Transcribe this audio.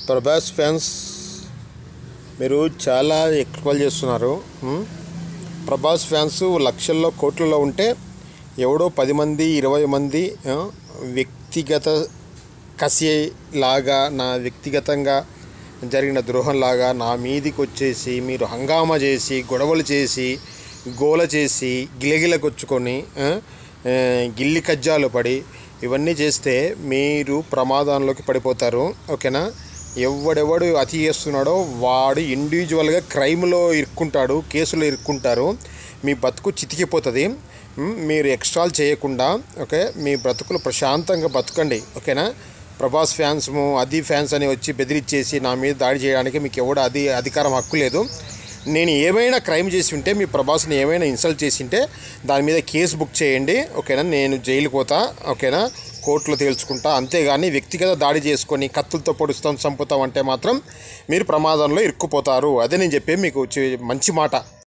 Prabhas fans మీరు చాలా ఎక్కువ చేస్తున్నారు ఉం? ప్రభాస్ ఫ్యాన్స్ లక్షల్లో కోట్లలో ఉంటే ఎవడో పది మంది ఇరవై మంది ఆ, వ్యక్తిగత కసి లాగా నా వ్యక్తిగతంగా జరిగిన ద్రోహంలాగా నా మీదికి వచ్చేసి మీరు హంగామా చేసి గొడవలు చేసి గోల చేసి గిలగిలకొచ్చుకొని ఆ, ఆ, గిల్లి కజ్జాలు పడి ఇవన్నీ చేస్తే మీరు ప్రమాదంలోకి పడిపోతారు ఓకేనా ఎవడెవడు అతి చేస్తున్నాడో వాడు ఇండివిజువల్గా క్రైమ్లో ఇరుక్కుంటాడు కేసులో ఇరుక్కుంటారు మీ బతుకు చితికిపోతుంది మ్, మీరు ఎక్స్ట్రాల్ చేయకుండా ఓకే మీ బ్రతుకులు ప్రశాంతంగా బతకండి ఓకేనా ప్రభాస్ ఫ్యాన్స్ అది ఫ్యాన్స్ అని వచ్చి బెదిరించేసి నా మీద దాడి చేయడానికి మీకు ఎవడు అది అధికారం హక్కు లేదు నేను ఏమైనా క్రైమ్ చేసి ఉంటే మీ ప్రభాస్ని ఏమైనా ఇన్సల్ట్ చేసి ఉంటే దాని మీద కేసు బుక్ చేయండి ఓకేనా నేను జైలుకి పోతా ఓకేనా కోర్టులో తేల్చుకుంటా అంతేగాని వ్యక్తిగత దాడి చేసుకొని కత్తులతో పొడుస్తాం చంపుతాం అంటే మాత్రం మీరు ప్రమాదంలో ఇరుక్కుపోతారు అదే నేను చెప్పే మీకు చి- మంచి మాట